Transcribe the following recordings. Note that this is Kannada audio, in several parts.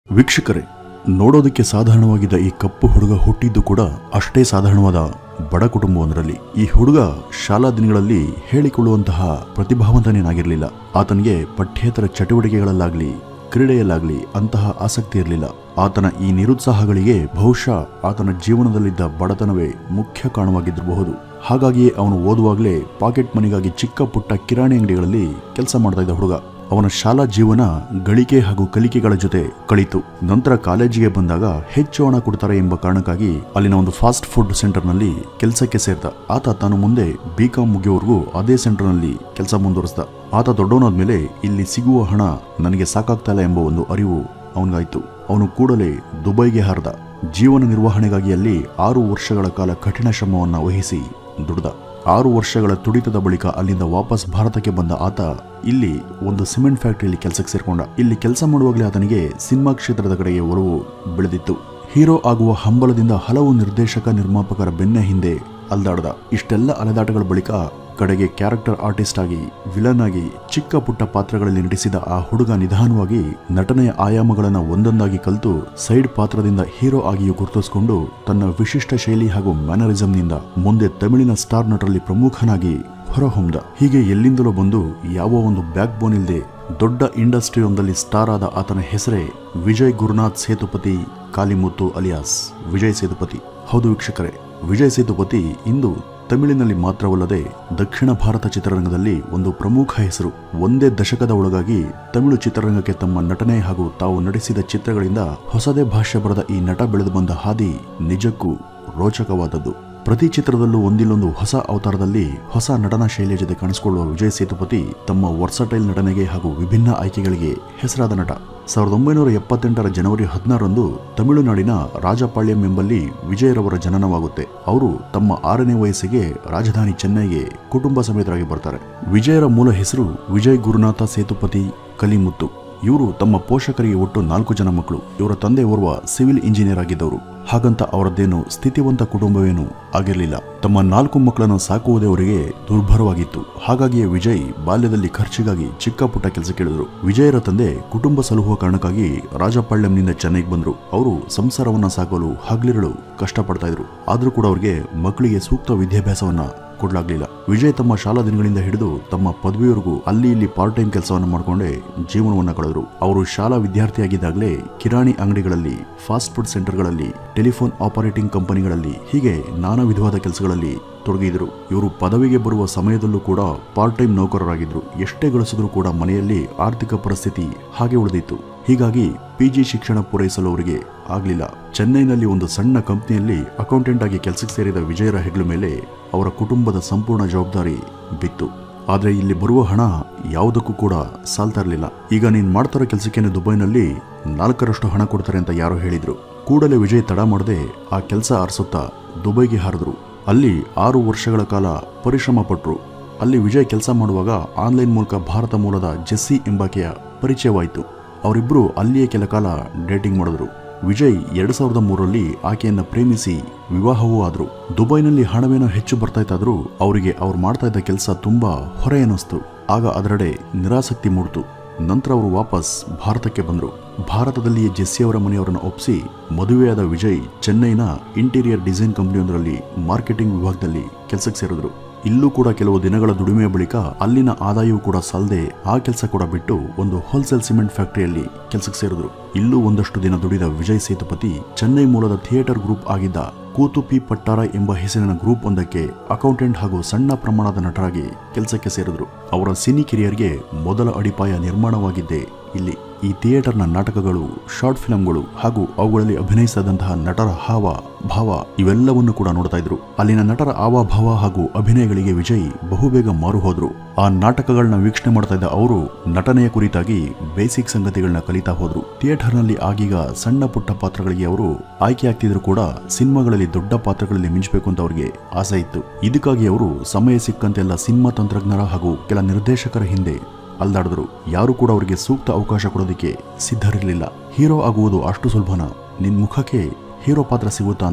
ವೀಕ್ಷಕರೇ ನೋಡೋದಕ್ಕೆ ಸಾಧಾರಣವಾಗಿದ್ದ ಈ ಕಪ್ಪು ಹುಡುಗ ಹುಟ್ಟಿದ್ದು ಕೂಡ ಅಷ್ಟೇ ಸಾಧಾರಣವಾದ ಬಡ ಕುಟುಂಬವೊಂದರಲ್ಲಿ ಈ ಹುಡುಗ ಶಾಲಾ ದಿನಗಳಲ್ಲಿ ಹೇಳಿಕೊಳ್ಳುವಂತಹ ಪ್ರತಿಭಾವಂತನೇನಾಗಿರಲಿಲ್ಲ ಆತನಿಗೆ ಪಠ್ಯೇತರ ಚಟುವಟಿಕೆಗಳಲ್ಲಾಗ್ಲಿ ಕ್ರೀಡೆಯಲ್ಲಾಗ್ಲಿ ಅಂತಹ ಆಸಕ್ತಿ ಇರಲಿಲ್ಲ ಆತನ ಈ ನಿರುತ್ಸಾಹಗಳಿಗೆ ಬಹುಶಃ ಆತನ ಜೀವನದಲ್ಲಿದ್ದ ಬಡತನವೇ ಮುಖ್ಯ ಕಾರಣವಾಗಿದ್ದಿರಬಹುದು ಹಾಗಾಗಿಯೇ ಅವನು ಓದುವಾಗಲೇ ಪಾಕೆಟ್ ಮನಿಗಾಗಿ ಚಿಕ್ಕ ಪುಟ್ಟ ಕಿರಾಣಿ ಅಂಗಡಿಗಳಲ್ಲಿ ಕೆಲಸ ಮಾಡ್ತಾ ಇದ್ದ ಹುಡುಗ ಅವನ ಶಾಲಾ ಜೀವನ ಗಳಿಕೆ ಹಾಗೂ ಕಲಿಕೆಗಳ ಜೊತೆ ಕಳೀತು ನಂತರ ಕಾಲೇಜಿಗೆ ಬಂದಾಗ ಹೆಚ್ಚು ಹಣ ಕೊಡ್ತಾರೆ ಎಂಬ ಕಾರಣಕ್ಕಾಗಿ ಅಲ್ಲಿನ ಒಂದು ಫಾಸ್ಟ್ ಫುಡ್ ಸೆಂಟರ್ನಲ್ಲಿ ಕೆಲಸಕ್ಕೆ ಸೇರ್ತ ಆತ ತಾನು ಮುಂದೆ ಬಿ ಕಾಂ ಮುಗಿಯೋವರೆಗೂ ಅದೇ ಸೆಂಟರ್ನಲ್ಲಿ ಕೆಲಸ ಮುಂದುವರಿಸ್ದ ಆತ ದೊಡ್ಡವನಾದ್ಮೇಲೆ ಇಲ್ಲಿ ಸಿಗುವ ಹಣ ನನಗೆ ಸಾಕಾಗ್ತಾ ಇಲ್ಲ ಎಂಬ ಒಂದು ಅರಿವು ಅವನಿಗಾಯ್ತು ಅವನು ಕೂಡಲೇ ದುಬೈಗೆ ಹಾರದ ಜೀವನ ನಿರ್ವಹಣೆಗಾಗಿ ಅಲ್ಲಿ ಆರು ವರ್ಷಗಳ ಕಾಲ ಕಠಿಣ ಶ್ರಮವನ್ನ ವಹಿಸಿ ದುಡ್ದ ಆರು ವರ್ಷಗಳ ತುಡಿತದ ಬಳಿಕ ಅಲ್ಲಿಂದ ವಾಪಸ್ ಭಾರತಕ್ಕೆ ಬಂದ ಆತ ಇಲ್ಲಿ ಒಂದು ಸಿಮೆಂಟ್ ಫ್ಯಾಕ್ಟರಿಯಲ್ಲಿ ಕೆಲಸಕ್ಕೆ ಸೇರ್ಕೊಂಡ ಇಲ್ಲಿ ಕೆಲಸ ಮಾಡುವಾಗಲೇ ಆತನಿಗೆ ಸಿನಿಮಾ ಕ್ಷೇತ್ರದ ಕಡೆಗೆ ಒಲವು ಬೆಳೆದಿತ್ತು ಹೀರೋ ಆಗುವ ಹಂಬಲದಿಂದ ಹಲವು ನಿರ್ದೇಶಕ ನಿರ್ಮಾಪಕರ ಬೆನ್ನ ಹಿಂದೆ ಅಲ್ದಾಡ್ದ ಇಷ್ಟೆಲ್ಲ ಅಲೆದಾಟಗಳ ಬಳಿಕ ಕಡೆಗೆ ಕ್ಯಾರೆಕ್ಟರ್ ಆರ್ಟಿಸ್ಟ್ ಆಗಿ ವಿಲನ್ ಆಗಿ ಚಿಕ್ಕ ಪುಟ್ಟ ಪಾತ್ರಗಳಲ್ಲಿ ನಟಿಸಿದ ಆ ಹುಡುಗ ನಿಧಾನವಾಗಿ ನಟನೆಯ ಆಯಾಮಗಳನ್ನು ಒಂದೊಂದಾಗಿ ಕಲಿತು ಸೈಡ್ ಪಾತ್ರದಿಂದ ಹೀರೋ ಆಗಿಯೂ ಗುರುತಿಸಿಕೊಂಡು ತನ್ನ ವಿಶಿಷ್ಟ ಶೈಲಿ ಹಾಗೂ ಮ್ಯಾನರಿಸಂನಿಂದ ಮುಂದೆ ತಮಿಳಿನ ಸ್ಟಾರ್ ನಟರಲ್ಲಿ ಪ್ರಮುಖನಾಗಿ ಹೊರಹೊಮ್ದ ಹೀಗೆ ಎಲ್ಲಿಂದಲೋ ಬಂದು ಯಾವ ಒಂದು ಬ್ಯಾಕ್ ಬೋನ್ ಇಲ್ಲದೆ ದೊಡ್ಡ ಇಂಡಸ್ಟ್ರಿಯೊಂದಲ್ಲಿ ಸ್ಟಾರ್ ಆದ ಆತನ ಹೆಸರೇ ವಿಜಯ್ ಗುರುನಾಥ್ ಸೇತುಪತಿ ಕಾಲಿಮುತ್ತು ಅಲಿಯಾಸ್ ವಿಜಯ್ ಸೇತುಪತಿ ಹೌದು ವೀಕ್ಷಕರೇ ವಿಜಯ್ ಸೇತುಪತಿ ಇಂದು ತಮಿಳಿನಲ್ಲಿ ಮಾತ್ರವಲ್ಲದೆ ದಕ್ಷಿಣ ಭಾರತ ಚಿತ್ರರಂಗದಲ್ಲಿ ಒಂದು ಪ್ರಮುಖ ಹೆಸರು ಒಂದೇ ದಶಕದ ಒಳಗಾಗಿ ತಮಿಳು ಚಿತ್ರರಂಗಕ್ಕೆ ತಮ್ಮ ನಟನೆ ಹಾಗೂ ತಾವು ನಟಿಸಿದ ಚಿತ್ರಗಳಿಂದ ಹೊಸದೇ ಭಾಷೆ ಬರೆದ ಈ ನಟ ಬೆಳೆದು ಬಂದ ಹಾದಿ ನಿಜಕ್ಕೂ ರೋಚಕವಾದದ್ದು ಪ್ರತಿ ಚಿತ್ರದಲ್ಲೂ ಒಂದಿಲ್ಲೊಂದು ಹೊಸ ಅವತಾರದಲ್ಲಿ ಹೊಸ ನಟನಾ ಶೈಲಿಯ ಜೊತೆ ಕಾಣಿಸಿಕೊಳ್ಳುವ ವಿಜಯ್ ಸೇತುಪತಿ ತಮ್ಮ ವರ್ಸಟೈಲ್ ನಟನೆಗೆ ಹಾಗೂ ವಿಭಿನ್ನ ಆಯ್ಕೆಗಳಿಗೆ ಹೆಸರಾದ ನಟ ಸಾವಿರದ ಒಂಬೈನೂರ ಎಪ್ಪತ್ತೆಂಟರ ಜನವರಿ ಹದಿನಾರರಂದು ತಮಿಳುನಾಡಿನ ರಾಜಪಾಳ್ಯಂ ಎಂಬಲ್ಲಿ ವಿಜಯರವರ ಜನನವಾಗುತ್ತೆ ಅವರು ತಮ್ಮ ಆರನೇ ವಯಸ್ಸಿಗೆ ರಾಜಧಾನಿ ಚೆನ್ನೈಗೆ ಕುಟುಂಬ ಸಮೇತರಾಗಿ ಬರ್ತಾರೆ ವಿಜಯರ ಮೂಲ ಹೆಸರು ವಿಜಯ್ ಗುರುನಾಥ ಸೇತುಪತಿ ಕಲಿಮುತ್ತು ಇವರು ತಮ್ಮ ಪೋಷಕರಿಗೆ ಒಟ್ಟು ನಾಲ್ಕು ಜನ ಮಕ್ಕಳು ಇವರ ತಂದೆ ಓರ್ವ ಸಿವಿಲ್ ಇಂಜಿನಿಯರ್ ಆಗಿದ್ದವರು ಹಾಗಂತ ಅವರದ್ದೇನು ಸ್ಥಿತಿವಂತ ಕುಟುಂಬವೇನು ಆಗಿರಲಿಲ್ಲ ತಮ್ಮ ನಾಲ್ಕು ಮಕ್ಕಳನ್ನು ಸಾಕುವುದೇ ಅವರಿಗೆ ದುರ್ಭರವಾಗಿತ್ತು ಹಾಗಾಗಿಯೇ ವಿಜಯ್ ಬಾಲ್ಯದಲ್ಲಿ ಖರ್ಚಿಗಾಗಿ ಚಿಕ್ಕ ಪುಟ್ಟ ಕೆಲಸ ಕೇಳಿದ್ರು ವಿಜಯರ ತಂದೆ ಕುಟುಂಬ ಸಲಹುವ ಕಾರಣಕ್ಕಾಗಿ ರಾಜಪಾಳ್ಯಂನಿಂದ ಚೆನ್ನೈಗೆ ಬಂದ್ರು ಅವರು ಸಂಸಾರವನ್ನ ಸಾಕಲು ಹಗಲಿರಳು ಕಷ್ಟಪಡ್ತಾ ಇದ್ರು ಆದ್ರೂ ಕೂಡ ಅವರಿಗೆ ಮಕ್ಕಳಿಗೆ ಸೂಕ್ತ ವಿದ್ಯಾಭ್ಯಾಸವನ್ನ ಕೊಡ್ಲಾಗ್ಲಿಲ್ಲ ವಿಜಯ್ ತಮ್ಮ ಶಾಲಾ ದಿನಗಳಿಂದ ಹಿಡಿದು ತಮ್ಮ ಪದವಿಯವರೆಗೂ ಅಲ್ಲಿ ಇಲ್ಲಿ ಪಾರ್ಟ್ ಟೈಮ್ ಕೆಲಸವನ್ನ ಮಾಡಿಕೊಂಡೇ ಜೀವನವನ್ನ ಕಳೆದ್ರು ಅವರು ಶಾಲಾ ವಿದ್ಯಾರ್ಥಿಯಾಗಿದ್ದಾಗಲೇ ಕಿರಾಣಿ ಅಂಗಡಿಗಳಲ್ಲಿ ಫಾಸ್ಟ್ ಫುಡ್ ಸೆಂಟರ್ಗಳಲ್ಲಿ ಟೆಲಿಫೋನ್ ಆಪರೇಟಿಂಗ್ ಕಂಪನಿಗಳಲ್ಲಿ ಹೀಗೆ ನಾನಾ ವಿಧವಾದ ಕೆಲಸಗಳಲ್ಲಿ ತೊಡಗಿದ್ರು ಇವರು ಪದವಿಗೆ ಬರುವ ಸಮಯದಲ್ಲೂ ಕೂಡ ಪಾರ್ಟ್ ಟೈಮ್ ನೌಕರರಾಗಿದ್ರು ಎಷ್ಟೇ ಗಳಿಸಿದ್ರೂ ಕೂಡ ಮನೆಯಲ್ಲಿ ಆರ್ಥಿಕ ಪರಿಸ್ಥಿತಿ ಹಾಗೆ ಉಳಿದಿತ್ತು ಹೀಗಾಗಿ ಪಿಜಿ ಶಿಕ್ಷಣ ಪೂರೈಸಲು ಅವರಿಗೆ ಆಗಲಿಲ್ಲ ಚೆನ್ನೈನಲ್ಲಿ ಒಂದು ಸಣ್ಣ ಕಂಪ್ನಿಯಲ್ಲಿ ಅಕೌಂಟೆಂಟ್ ಆಗಿ ಕೆಲಸಕ್ಕೆ ಸೇರಿದ ವಿಜಯರ ಹೆಗ್ಲ ಮೇಲೆ ಅವರ ಕುಟುಂಬದ ಸಂಪೂರ್ಣ ಜವಾಬ್ದಾರಿ ಬಿತ್ತು ಆದ್ರೆ ಇಲ್ಲಿ ಬರುವ ಹಣ ಯಾವುದಕ್ಕೂ ಕೂಡ ಸಾಲ್ತಾ ಇರಲಿಲ್ಲ ಈಗ ನೀನ್ ಮಾಡ್ತಾರೋ ಕೆಲಸಕ್ಕೇನೆ ದುಬೈನಲ್ಲಿ ನಾಲ್ಕರಷ್ಟು ಹಣ ಕೊಡ್ತಾರೆ ಅಂತ ಯಾರೋ ಹೇಳಿದ್ರು ಕೂಡಲೇ ವಿಜಯ್ ತಡ ಮಾಡದೆ ಆ ಕೆಲಸ ಆರಿಸುತ್ತಾ ದುಬೈಗೆ ಹಾರಿದ್ರು ಅಲ್ಲಿ ಆರು ವರ್ಷಗಳ ಕಾಲ ಪರಿಶ್ರಮ ಪಟ್ರು ಅಲ್ಲಿ ವಿಜಯ್ ಕೆಲಸ ಮಾಡುವಾಗ ಆನ್ಲೈನ್ ಮೂಲಕ ಭಾರತ ಮೂಲದ ಜೆಸ್ಸಿ ಎಂಬಾಕೆಯ ಪರಿಚಯವಾಯಿತು ಅವರಿಬ್ಬರು ಅಲ್ಲಿಯೇ ಕೆಲ ಕಾಲ ಡೇಟಿಂಗ್ ಮಾಡಿದ್ರು ವಿಜಯ್ ಎರಡ್ ಸಾವಿರದ ಮೂರರಲ್ಲಿ ಆಕೆಯನ್ನ ಪ್ರೇಮಿಸಿ ವಿವಾಹವೂ ಆದ್ರು ದುಬೈನಲ್ಲಿ ಹಣವೇನೋ ಹೆಚ್ಚು ಬರ್ತಾ ಇತ್ತಾದ್ರೂ ಅವರಿಗೆ ಅವ್ರು ಮಾಡ್ತಾ ಇದ್ದ ಕೆಲಸ ತುಂಬಾ ಹೊರೆ ಅನ್ನಿಸ್ತು ಆಗ ಅದರೆಡೆ ನಿರಾಸಕ್ತಿ ಮೂಡ್ತು ನಂತರ ಅವರು ವಾಪಸ್ ಭಾರತಕ್ಕೆ ಬಂದರು ಭಾರತದಲ್ಲಿಯೇ ಜೆಸ್ಸಿ ಅವರ ಮನೆಯವರನ್ನು ಒಪ್ಪಿಸಿ ಮದುವೆಯಾದ ವಿಜಯ್ ಚೆನ್ನೈನ ಇಂಟೀರಿಯರ್ ಡಿಸೈನ್ ಕಂಪನಿಯೊಂದರಲ್ಲಿ ಮಾರ್ಕೆಟಿಂಗ್ ವಿಭಾಗದಲ್ಲಿ ಕೆಲಸಕ್ಕೆ ಸೇರಿದ್ರು ಇಲ್ಲೂ ಕೂಡ ಕೆಲವು ದಿನಗಳ ದುಡಿಮೆಯ ಬಳಿಕ ಅಲ್ಲಿನ ಆದಾಯವೂ ಕೂಡ ಸಲ್ಲದೆ ಆ ಕೆಲಸ ಕೂಡ ಬಿಟ್ಟು ಒಂದು ಹೋಲ್ಸೇಲ್ ಸಿಮೆಂಟ್ ಫ್ಯಾಕ್ಟರಿಯಲ್ಲಿ ಕೆಲಸಕ್ಕೆ ಸೇರಿದ್ರು ಇಲ್ಲೂ ಒಂದಷ್ಟು ದಿನ ದುಡಿದ ವಿಜಯ್ ಸೇತುಪತಿ ಚೆನ್ನೈ ಮೂಲದ ಥಿಯೇಟರ್ ಗ್ರೂಪ್ ಆಗಿದ್ದ ಕೂತುಪಿ ಪಟ್ಟಾರ ಎಂಬ ಹೆಸರಿನ ಗ್ರೂಪ್ ಒಂದಕ್ಕೆ ಅಕೌಂಟೆಂಟ್ ಹಾಗೂ ಸಣ್ಣ ಪ್ರಮಾಣದ ನಟರಾಗಿ ಕೆಲಸಕ್ಕೆ ಸೇರಿದ್ರು ಅವರ ಸಿನಿ ಕಿರಿಯರ್ಗೆ ಮೊದಲ ಅಡಿಪಾಯ ನಿರ್ಮಾಣವಾಗಿದ್ದೇ ಇಲ್ಲಿ ಈ ಥಿಯೇಟರ್ನ ನಾಟಕಗಳು ಶಾರ್ಟ್ ಫಿಲ್ಮ್ಗಳು ಹಾಗೂ ಅವುಗಳಲ್ಲಿ ಅಭಿನಯಿಸಿದಂತಹ ನಟರ ಹಾವ ಭಾವ ಇವೆಲ್ಲವನ್ನು ಕೂಡ ನೋಡ್ತಾ ಇದ್ರು ಅಲ್ಲಿನ ನಟರ ಹಾವಭಾವ ಹಾಗೂ ಅಭಿನಯಗಳಿಗೆ ವಿಜಯ್ ಬಹುಬೇಗ ಮಾರು ಹೋದ್ರು ಆ ನಾಟಕಗಳನ್ನ ವೀಕ್ಷಣೆ ಮಾಡ್ತಾ ಇದ್ದ ಅವರು ನಟನೆಯ ಕುರಿತಾಗಿ ಬೇಸಿಕ್ ಸಂಗತಿಗಳನ್ನ ಕಲಿತಾ ಹೋದ್ರು ಥಿಯೇಟರ್ನಲ್ಲಿ ಆಗೀಗ ಸಣ್ಣ ಪುಟ್ಟ ಪಾತ್ರಗಳಿಗೆ ಅವರು ಆಯ್ಕೆ ಆಗ್ತಿದ್ರು ಕೂಡ ಸಿನಿಮಾಗಳಲ್ಲಿ ದೊಡ್ಡ ಪಾತ್ರಗಳಲ್ಲಿ ಮಿಂಚಬೇಕು ಅಂತ ಅವರಿಗೆ ಆಸೆ ಇತ್ತು ಇದಕ್ಕಾಗಿ ಅವರು ಸಮಯ ಸಿಕ್ಕಂತೆಲ್ಲ ಸಿನಿಮಾ ತಂತ್ರಜ್ಞರ ಹಾಗೂ ಕೆಲ ನಿರ್ದೇಶಕರ ಹಿಂದೆ ಅಲ್ದಾಡಿದ್ರು ಯಾರು ಕೂಡ ಅವರಿಗೆ ಸೂಕ್ತ ಅವಕಾಶ ಕೊಡೋದಕ್ಕೆ ಸಿದ್ಧರಿರಲಿಲ್ಲ ಹೀರೋ ಆಗುವುದು ಅಷ್ಟು ಸುಲಭನ ನಿನ್ ಮುಖಕ್ಕೆ ಹೀರೋ ಪಾತ್ರ ಸಿಗುತ್ತಾ ಅಂತ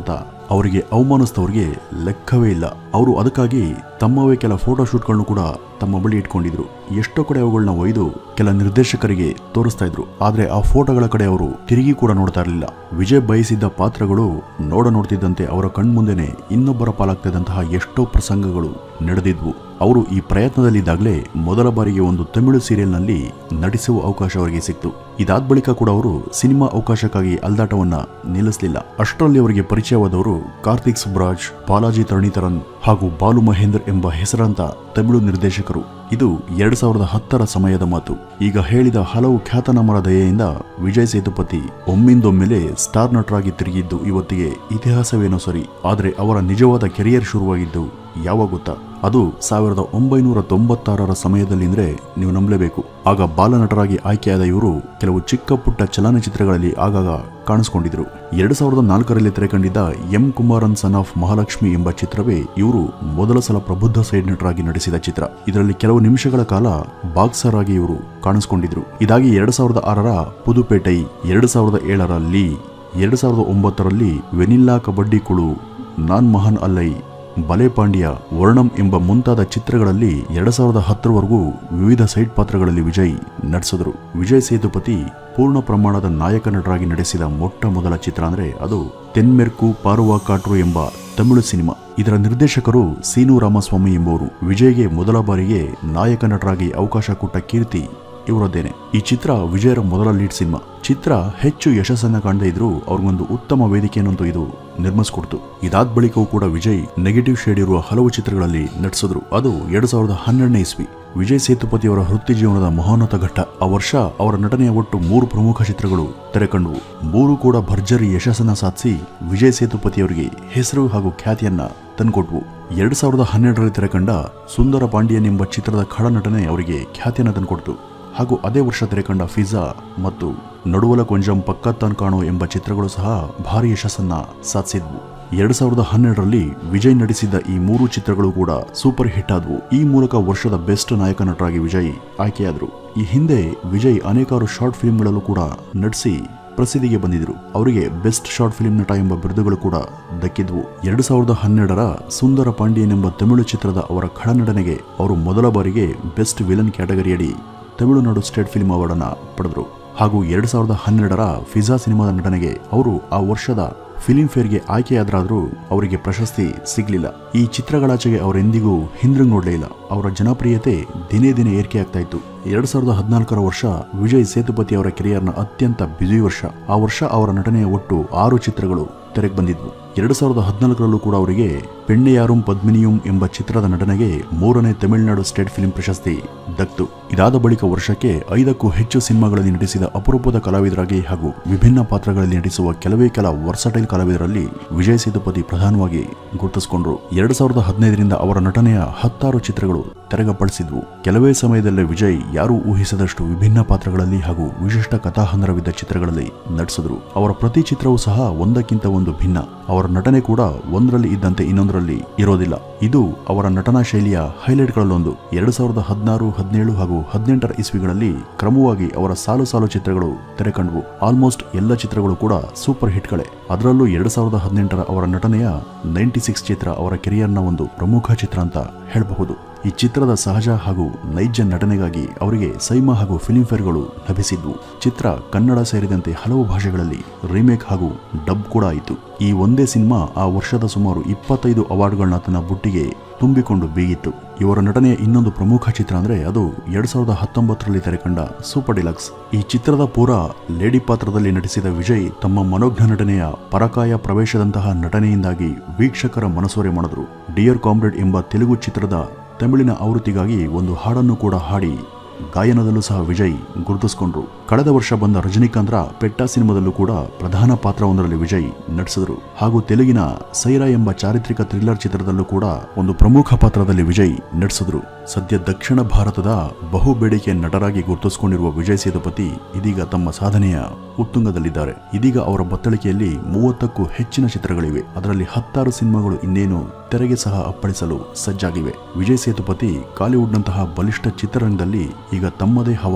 ಅವರಿಗೆ ಅವಮಾನಿಸಿದವರಿಗೆ ಲೆಕ್ಕವೇ ಇಲ್ಲ ಅವರು ಅದಕ್ಕಾಗಿ ತಮ್ಮವೇ ಕೆಲ ಫೋಟೋ ಶೂಟ್ಗಳನ್ನು ಕೂಡ ತಮ್ಮ ಬಳಿ ಇಟ್ಕೊಂಡಿದ್ರು ಎಷ್ಟೋ ಕಡೆ ಅವುಗಳನ್ನ ಒಯ್ದು ಕೆಲ ನಿರ್ದೇಶಕರಿಗೆ ತೋರಿಸ್ತಾ ಇದ್ರು ಆದ್ರೆ ಆ ಫೋಟೋಗಳ ಕಡೆ ಅವರು ತಿರುಗಿ ಕೂಡ ನೋಡ್ತಾ ಇರಲಿಲ್ಲ ವಿಜಯ್ ಬಯಸಿದ್ದ ಪಾತ್ರಗಳು ನೋಡ ನೋಡ್ತಿದ್ದಂತೆ ಅವರ ಕಣ್ಮುಂದೆನೆ ಇನ್ನೊಬ್ಬರ ಪಾಲಾಗ್ತಿದ್ದಂತಹ ಎಷ್ಟೋ ಪ್ರಸಂಗಗಳು ನಡೆದಿದ್ವು ಅವರು ಈ ಪ್ರಯತ್ನದಲ್ಲಿದ್ದಾಗಲೇ ಮೊದಲ ಬಾರಿಗೆ ಒಂದು ತಮಿಳು ಸೀರಿಯಲ್ನಲ್ಲಿ ನಟಿಸುವ ಅವಕಾಶ ಅವರಿಗೆ ಸಿಕ್ತು ಇದಾದ ಬಳಿಕ ಕೂಡ ಅವರು ಸಿನಿಮಾ ಅವಕಾಶಕ್ಕಾಗಿ ಅಲ್ದಾಟವನ್ನ ನಿಲ್ಲಿಸಲಿಲ್ಲ ಅಷ್ಟರಲ್ಲಿ ಅವರಿಗೆ ಪರಿಚಯವಾದವರು ಕಾರ್ತಿಕ್ ಸುಬ್ರಾಜ್ ಬಾಲಾಜಿ ತರಣಿತರನ್ ಹಾಗೂ ಬಾಲು ಮಹೇಂದರ್ ಎಂಬ ಹೆಸರಾಂತ ತಮಿಳು ನಿರ್ದೇಶಕರು ಇದು ಎರಡ್ ಸಾವಿರದ ಹತ್ತರ ಸಮಯದ ಮಾತು ಈಗ ಹೇಳಿದ ಹಲವು ಖ್ಯಾತನಾಮರ ದಯೆಯಿಂದ ವಿಜಯ್ ಸೇತುಪತಿ ಒಮ್ಮಿಂದೊಮ್ಮೆಲೆ ಸ್ಟಾರ್ ನಟರಾಗಿ ತಿರುಗಿದ್ದು ಇವತ್ತಿಗೆ ಇತಿಹಾಸವೇನೋ ಸರಿ ಆದರೆ ಅವರ ನಿಜವಾದ ಕೆರಿಯರ್ ಶುರುವಾಗಿದ್ದು ಯಾವಾಗ ಗೊತ್ತಾ ಅದು ಸಾವಿರದ ಒಂಬೈನೂರ ತೊಂಬತ್ತಾರರ ಸಮಯದಲ್ಲಿ ಅಂದ್ರೆ ನೀವು ನಂಬಲೇಬೇಕು ಆಗ ಬಾಲನಟರಾಗಿ ಆಯ್ಕೆಯಾದ ಇವರು ಕೆಲವು ಚಿಕ್ಕ ಪುಟ್ಟ ಚಲನಚಿತ್ರಗಳಲ್ಲಿ ಆಗಾಗ ಕಾಣಿಸ್ಕೊಂಡಿದ್ರು ಎರಡು ಸಾವಿರದ ನಾಲ್ಕರಲ್ಲಿ ತೆರೆಕಂಡಿದ್ದ M Kumaran son of Mahalakshmi ಎಂಬ ಚಿತ್ರವೇ ಇವರು ಮೊದಲ ಸಲ ಪ್ರಬುದ್ಧ ಸೈಡ್ ನಟರಾಗಿ ನಟಿಸಿದ ಚಿತ್ರ ಇದರಲ್ಲಿ ಕೆಲವು ನಿಮಿಷಗಳ ಕಾಲ ಬಾಕ್ಸರ್ ಆಗಿ ಇವರು ಕಾಣಿಸ್ಕೊಂಡಿದ್ರು ಇದಾಗಿ ಎರಡು ಸಾವಿರದ ಆರರ ಪುದುಪೇಟೈ ಎರಡು ಸಾವಿರದ ಏಳರ ಲೀ ಎರಡು ಸಾವಿರದ ಒಂಬತ್ತರಲ್ಲಿ ವೆನಿಲ್ಲಾ ಕಬಡ್ಡಿ ಕುಳು ನಾನ್ ಮಹಾನ್ ಅಲ್ಲೈ ಬಲೆ ಪಾಂಡ್ಯ ವರ್ಣಂ ಎಂಬ ಮುಂತಾದ ಚಿತ್ರಗಳಲ್ಲಿ ಎರಡ್ ಸಾವಿರದ ಹತ್ತರವರೆಗೂ ವಿವಿಧ ಸೈಡ್ ಪಾತ್ರಗಳಲ್ಲಿ ವಿಜಯ್ ನಟಿಸಿದ್ರು ವಿಜಯ್ ಸೇತುಪತಿ ಪೂರ್ಣ ಪ್ರಮಾಣದ ನಾಯಕ ನಟರಾಗಿ ನಡೆಸಿದ ಮೊಟ್ಟ ಮೊದಲ ಚಿತ್ರ ಅಂದ್ರೆ ಅದು ತೆನ್ಮೆರ್ಕು ಪಾರುವ ಕಾಟ್ರು ಎಂಬ ತಮಿಳು ಸಿನಿಮಾ ಇದರ ನಿರ್ದೇಶಕರು ಸೀನು ರಾಮಸ್ವಾಮಿ ಎಂಬುವರು ವಿಜಯ್ಗೆ ಮೊದಲ ಬಾರಿಗೆ ನಾಯಕ ನಟರಾಗಿ ಅವಕಾಶ ಕೊಟ್ಟ ಕೀರ್ತಿ ಇವರದ್ದೇನೆ ಈ ಚಿತ್ರ ವಿಜಯರ ಮೊದಲ ಲೀಡ್ ಸಿನಿಮಾ ಚಿತ್ರ ಹೆಚ್ಚು ಯಶಸ್ಸನ್ನ ಕಾಣದೇ ಇದ್ರೂ ಅವ್ರಿಗೊಂದು ಉತ್ತಮ ವೇದಿಕೆಯನ್ನಂತೂ ಇದು ನಿರ್ಮಿಸ್ಕೊಡ್ತು ಇದಾದ ಬಳಿಕವೂ ಕೂಡ ವಿಜಯ್ ನೆಗೆಟಿವ್ ಶೇಡ್ ಇರುವ ಹಲವು ಚಿತ್ರಗಳಲ್ಲಿ ನಟಿಸಿದ್ರು ಅದು ಎರಡ್ ಸಾವಿರದ ಹನ್ನೆರಡನೇ ಇಸ್ವಿ ವಿಜಯ್ ಸೇತುಪತಿ ಅವರ ವೃತ್ತಿ ಜೀವನದ ಮಹೋನ್ನತ ಘಟ್ಟ ಆ ವರ್ಷ ಅವರ ನಟನೆಯ ಒಟ್ಟು ಮೂರು ಪ್ರಮುಖ ಚಿತ್ರಗಳು ತೆರೆಕಂಡವು ಮೂರು ಕೂಡ ಭರ್ಜರಿ ಯಶಸ್ಸನ್ನ ಸಾಧಿಸಿ ವಿಜಯ್ ಸೇತುಪತಿ ಅವರಿಗೆ ಹೆಸರು ಹಾಗೂ ಖ್ಯಾತಿಯನ್ನ ತಂದ್ಕೊಟ್ವು ಎರಡ್ ಸಾವಿರದ ಹನ್ನೆರಡರಲ್ಲಿ ತೆರೆಕಂಡ ಸುಂದರ ಪಾಂಡಿಯನ್ ಎಂಬ ಚಿತ್ರದ ಖಡ ನಟನೆ ಅವರಿಗೆ ಖ್ಯಾತಿಯನ್ನ ತಂದ್ಕೊಡ್ತು ಹಾಗೂ ಅದೇ ವರ್ಷ ತೆರೆಕಂಡ ಫಿಜಾ ಮತ್ತು ನಡುವಲ ಕೊಂಜಂ ಪಕ್ಕತ್ತಾನ್ ಕಾಣೋ ಎಂಬ ಚಿತ್ರಗಳು ಸಹ ಭಾರಿ ಯಶಸ್ಸನ್ನ ಸಾಧಿಸಿದ್ವು ಎರಡ್ ಸಾವಿರದ ಹನ್ನೆರಡರಲ್ಲಿ ವಿಜಯ್ ನಟಿಸಿದ್ದ ಈ ಮೂರು ಚಿತ್ರಗಳು ಕೂಡ ಸೂಪರ್ ಹಿಟ್ ಆದವು ಈ ಮೂಲಕ ವರ್ಷದ ಬೆಸ್ಟ್ ನಾಯಕ ನಟರಾಗಿ ವಿಜಯ್ ಆಯ್ಕೆಯಾದರು ಈ ಹಿಂದೆ ವಿಜಯ್ ಅನೇಕಾರು ಶಾರ್ಟ್ ಫಿಲ್ಮ್ಗಳಲ್ಲೂ ಕೂಡ ನಟಿಸಿ ಪ್ರಸಿದ್ಧಿಗೆ ಬಂದಿದ್ರು ಅವರಿಗೆ ಬೆಸ್ಟ್ ಶಾರ್ಟ್ ಫಿಲ್ಮ್ ನಟ ಎಂಬ ಬಿರುದುಗಳು ಕೂಡ ದಕ್ಕಿದ್ವು ಎರಡು ಸಾವಿರದ ಹನ್ನೆರಡರ ಸುಂದರ ಪಾಂಡಿಯನ್ ಎಂಬ ತಮಿಳು ಚಿತ್ರದ ಅವರ ಖಳನಟನೆಗೆ ಅವರು ಮೊದಲ ಬಾರಿಗೆ ಬೆಸ್ಟ್ ವಿಲನ್ ಕ್ಯಾಟಗರಿಯಡಿ ತಮಿಳುನಾಡು ಸ್ಟೇಟ್ ಫಿಲ್ಮ್ ಅವಾರ್ಡ್ ಅನ್ನ ಪಡೆದರು ಹಾಗೂ ಎರಡ್ ಸಾವಿರದ ಹನ್ನೆರಡರ ಫಿಜಾ ಸಿನಿಮಾದ ನಟನೆಗೆ ಅವರು ಆ ವರ್ಷದ ಫಿಲಿಂ ಫೇರ್ಗೆ ಆಯ್ಕೆಯಾದ್ರಾದ್ರೂ ಅವರಿಗೆ ಪ್ರಶಸ್ತಿ ಸಿಗ್ಲಿಲ್ಲ ಈ ಚಿತ್ರಗಳಾಚೆಗೆ ಅವರೆಂದಿಗೂ ಹಿಂದಿರುಗಿ ನೋಡಲೇ ಇಲ್ಲ ಅವರ ಜನಪ್ರಿಯತೆ ದಿನೇ ದಿನೇ ಏರಿಕೆ ಆಗ್ತಾ ಇತ್ತು ಎರಡ್ ಸಾವಿರದ ಹದಿನಾಲ್ಕರ ವರ್ಷ ವಿಜಯ್ ಸೇತುಪತಿ ಅವರ ಕೆರಿಯರ್ನ ಅತ್ಯಂತ ಬ್ಯುಸಿ ವರ್ಷ ಆ ವರ್ಷ ಅವರ ನಟನೆಯ ಒಟ್ಟು ಆರು ಚಿತ್ರಗಳು ತೆರೆಗೆ ಬಂದಿದ್ವು ಎರಡು ಸಾವಿರದ ಹದಿನಾಲ್ಕರಲ್ಲೂ ಕೂಡ ಅವರಿಗೆ ಪೆಣ್ಣೆಯಾರುಂ ಪದ್ಮಿನಿಯುಂ ಎಂಬ ಚಿತ್ರದ ನಟನೆಗೆ ಮೂರನೇ ತಮಿಳುನಾಡು ಸ್ಟೇಟ್ ಫಿಲ್ಮ್ ಪ್ರಶಸ್ತಿ ದಕ್ತು ಇದಾದ ಬಳಿಕ ವರ್ಷಕ್ಕೆ ಐದಕ್ಕೂ ಹೆಚ್ಚು ಸಿನಿಮಾಗಳಲ್ಲಿ ನಟಿಸಿದ ಅಪರೂಪದ ಕಲಾವಿದರಾಗಿ ಹಾಗೂ ವಿಭಿನ್ನ ಪಾತ್ರಗಳಲ್ಲಿ ನಟಿಸುವ ಕೆಲವೇ ಕೆಲ ವರ್ಸಟೈಲ್ ಕಲಾವಿದರಲ್ಲಿ ವಿಜಯ್ ಸೇತುಪತಿ ಪ್ರಧಾನವಾಗಿ ಗುರುತಿಸಿಕೊಂಡ್ರು ಎರಡು ಸಾವಿರದ ಹದಿನೈದರಿಂದ ಅವರ ನಟನೆಯ ಹತ್ತಾರು ಚಿತ್ರಗಳು ತೆರೆಗಪ್ಪಳಿಸಿದ್ವು ಕೆಲವೇ ಸಮಯದಲ್ಲೇ ವಿಜಯ್ ಯಾರೂ ಊಹಿಸದಷ್ಟು ವಿಭಿನ್ನ ಪಾತ್ರಗಳಲ್ಲಿ ಹಾಗೂ ವಿಶಿಷ್ಟ ಕಥಾಹಂದರವಿದ್ದ ಚಿತ್ರಗಳಲ್ಲಿ ನಟಿಸಿದ್ರು ಅವರ ಪ್ರತಿ ಚಿತ್ರವೂ ಸಹ ಒಂದಕ್ಕಿಂತ ಒಂದು ಭಿನ್ನ ಅವರ ನಟನೆ ಕೂಡ ಒಂದರಲ್ಲಿ ಇದ್ದಂತೆ ಇನ್ನೊಂದರಲ್ಲಿ ಇರೋದಿಲ್ಲ ಇದು ಅವರ ನಟನಾ ಶೈಲಿಯ ಹೈಲೈಟ್ಗಳಲ್ಲೊಂದು ಎರಡು ಸಾವಿರದ ಹದಿನಾರು ಹದಿನೇಳು ಹಾಗೂ ಹದಿನೆಂಟರ ಇಸ್ವಿಗಳಲ್ಲಿ ಕ್ರಮವಾಗಿ ಅವರ ಸಾಲು ಸಾಲು ಚಿತ್ರಗಳು ತೆರೆಕಂಡ್ವು ಆಲ್ಮೋಸ್ಟ್ ಎಲ್ಲ ಚಿತ್ರಗಳು ಕೂಡ ಸೂಪರ್ ಹಿಟ್ಗಳೇ ಅದರಲ್ಲೂ ಎರಡು ಸಾವಿರದ ಹದಿನೆಂಟರ ಅವರ ನಟನೆಯ ನೈಂಟಿ ಸಿಕ್ಸ್ ಚಿತ್ರ ಅವರ ಕೆರಿಯರ್ನ ಒಂದು ಪ್ರಮುಖ ಚಿತ್ರ ಅಂತ ಹೇಳಬಹುದು ಈ ಚಿತ್ರದ ಸಹಜ ಹಾಗೂ ನೈಜ ನಟನೆಗಾಗಿ ಅವರಿಗೆ ಸೈಮಾ ಹಾಗೂ ಫಿಲ್ಮ್ಫೇರ್ಗಳು ಲಭಿಸಿದ್ವು ಚಿತ್ರ ಕನ್ನಡ ಸೇರಿದಂತೆ ಹಲವು ಭಾಷೆಗಳಲ್ಲಿ ರೀಮೇಕ್ ಹಾಗೂ ಡಬ್ ಕೂಡ ಆಯಿತು ಈ ಒಂದೇ ಸಿನಿಮಾ ಆ ವರ್ಷದ ಸುಮಾರು ಇಪ್ಪತ್ತೈದು ಅವಾರ್ಡ್ಗಳನ್ನ ತನ್ನ ಬುಟ್ಟಿಗೆ ತುಂಬಿಕೊಂಡು ಬೀಗಿತ್ತು ಇವರ ನಟನೆಯ ಇನ್ನೊಂದು ಪ್ರಮುಖ ಚಿತ್ರ ಅಂದ್ರೆ ಅದು ಎರಡ್ ಸಾವಿರದ ಹತ್ತೊಂಬತ್ತರಲ್ಲಿ ತೆರೆಕಂಡ ಸೂಪರ್ ಡಿಲಕ್ಸ್ ಈ ಚಿತ್ರದ ಪೂರ ಲೇಡಿ ಪಾತ್ರದಲ್ಲಿ ನಟಿಸಿದ ವಿಜಯ್ ತಮ್ಮ ಮನೋಜ್ಞ ನಟನೆಯ ಪರಕಾಯ ಪ್ರವೇಶದಂತಹ ನಟನೆಯಿಂದಾಗಿ ವೀಕ್ಷಕರ ಮನಸೂರೆ ಮಾಡಿದ್ರು ಡಿಯರ್ ಕಾಮ್ರೇಡ್ ಎಂಬ ತೆಲುಗು ಚಿತ್ರದ ತಮಿಳಿನ ಆವೃತ್ತಿಗಾಗಿ ಒಂದು ಹಾಡನ್ನು ಕೂಡ ಹಾಡಿ ಗಾಯನದಲ್ಲೂ ಸಹ ವಿಜಯ್ ಗುರುತಿಸಿಕೊಂಡ್ರು ಕಳೆದ ವರ್ಷ ಬಂದ ರಜನಿಕಾಂತ್ರ ಪೆಟ್ಟ ಸಿನಿಮಾದಲ್ಲೂ ಕೂಡ ಪ್ರಧಾನ ಪಾತ್ರವೊಂದರಲ್ಲಿ ವಿಜಯ್ ನಟಿಸಿದ್ರು ಹಾಗೂ ತೆಲುಗಿನ ಸೈರಾ ಎಂಬ ಚಾರಿತ್ರಿಕ ಥ್ರಿಲ್ಲರ್ ಚಿತ್ರದಲ್ಲೂ ಕೂಡ ಒಂದು ಪ್ರಮುಖ ಪಾತ್ರದಲ್ಲಿ ವಿಜಯ್ ನಟಿಸಿದ್ರು ಸದ್ಯ ದಕ್ಷಿಣ ಭಾರತದ ಬಹು ಬೇಡಿಕೆಯ ನಟರಾಗಿ ಗುರುತಿಸಿಕೊಂಡಿರುವ ವಿಜಯ್ ಸೇತುಪತಿ ಇದೀಗ ತಮ್ಮ ಸಾಧನೆಯ ಉತ್ತುಂಗದಲ್ಲಿದ್ದಾರೆ ಇದೀಗ ಅವರ ಬತ್ತಳಿಕೆಯಲ್ಲಿ ಮೂವತ್ತಕ್ಕೂ ಹೆಚ್ಚಿನ ಚಿತ್ರಗಳಿವೆ ಅದರಲ್ಲಿ ಹತ್ತಾರು ಸಿನಿಮಾಗಳು ಇನ್ನೇನು ತೆರೆಗೆ ಸಹ ಅಪ್ಪಳಿಸಲು ಸಜ್ಜಾಗಿವೆ ವಿಜಯ್ ಸೇತುಪತಿ ಕಾಲಿವುಡ್ನಂತಹ ಬಲಿಷ್ಠ ಚಿತ್ರರಂಗದಲ್ಲಿ ಈಗ ತಮ್ಮದೇ ಹವಾ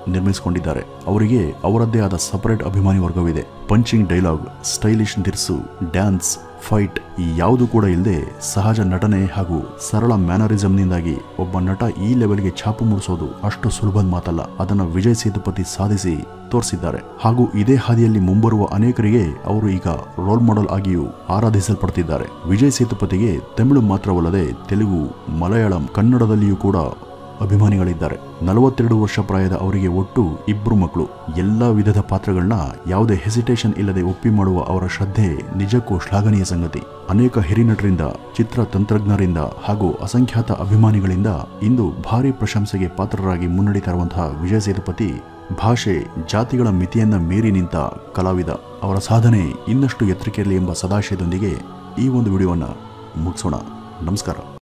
ನಿರ್ಮಿಸಿಕೊಂಡಿದ್ದಾರೆ ಅವರಿಗೆ ಅವರದ್ದೇ ಆದ ಸಪರೇಟ್ ಅಭಿಮಾನಿ ವರ್ಗವಿದೆ ಪಂಚಿಂಗ್ ಡೈಲಾಗ್ ಸ್ಟೈಲಿಶ್ ದಿರ್ಸು ಡ್ಯಾನ್ಸ್ ಫೈಟ್ ಈ ಯಾವುದು ಕೂಡ ಇಲ್ಲದೆ ಸಹಜ ನಟನೆ ಹಾಗೂ ಸರಳ ಮ್ಯಾನರಿಸಂನಿಂದಾಗಿ ಒಬ್ಬ ನಟ ಈ ಲೆವೆಲ್ಗೆ ಛಾಪು ಮೂಡಿಸೋದು ಅಷ್ಟು ಸುಲಭದ ಮಾತಲ್ಲ ಅದನ್ನ ವಿಜಯ್ ಸೇತುಪತಿ ಸಾಧಿಸಿ ತೋರಿಸಿದ್ದಾರೆ ಹಾಗೂ ಇದೇ ಹಾದಿಯಲ್ಲಿ ಮುಂಬರುವ ಅನೇಕರಿಗೆ ಅವರು ಈಗ ರೋಲ್ ಮಾಡೆಲ್ ಆಗಿಯೂ ಆರಾಧಿಸಲ್ಪಡ್ತಿದ್ದಾರೆ ವಿಜಯ್ ಸೇತುಪತಿಗೆ ತಮಿಳು ಮಾತ್ರವಲ್ಲದೆ ತೆಲುಗು ಮಲಯಾಳಂ ಕನ್ನಡದಲ್ಲಿಯೂ ಕೂಡ ಅಭಿಮಾನಿಗಳಿದ್ದಾರೆ ನಲವತ್ತೆರಡು ವರ್ಷ ಪ್ರಾಯದ ಅವರಿಗೆ ಒಟ್ಟು ಇಬ್ಬರು ಮಕ್ಕಳು ಎಲ್ಲ ವಿಧದ ಪಾತ್ರಗಳನ್ನ ಯಾವುದೇ ಹೆಸಿಟೇಷನ್ ಇಲ್ಲದೆ ಒಪ್ಪಿ ಮಾಡುವ ಅವರ ಶ್ರದ್ಧೆ ನಿಜಕ್ಕೂ ಶ್ಲಾಘನೀಯ ಸಂಗತಿ ಅನೇಕ ಹಿರಿನಟರಿಂದ ಚಿತ್ರ ತಂತ್ರಜ್ಞರಿಂದ ಹಾಗೂ ಅಸಂಖ್ಯಾತ ಅಭಿಮಾನಿಗಳಿಂದ ಇಂದು ಭಾರಿ ಪ್ರಶಂಸೆಗೆ ಪಾತ್ರರಾಗಿ ಮುನ್ನಡೀತಾ ಇರುವಂತಹ ವಿಜಯ ಸೇತುಪತಿ ಭಾಷೆ ಜಾತಿಗಳ ಮಿತಿಯನ್ನ ಮೀರಿ ನಿಂತ ಕಲಾವಿದ ಅವರ ಸಾಧನೆ ಇನ್ನಷ್ಟು ಎತ್ತರಿಕೆಯಲ್ಲಿ ಎಂಬ ಸದಾಶಯದೊಂದಿಗೆ ಈ ಒಂದು ವಿಡಿಯೋವನ್ನು ಮುಗಿಸೋಣ ನಮಸ್ಕಾರ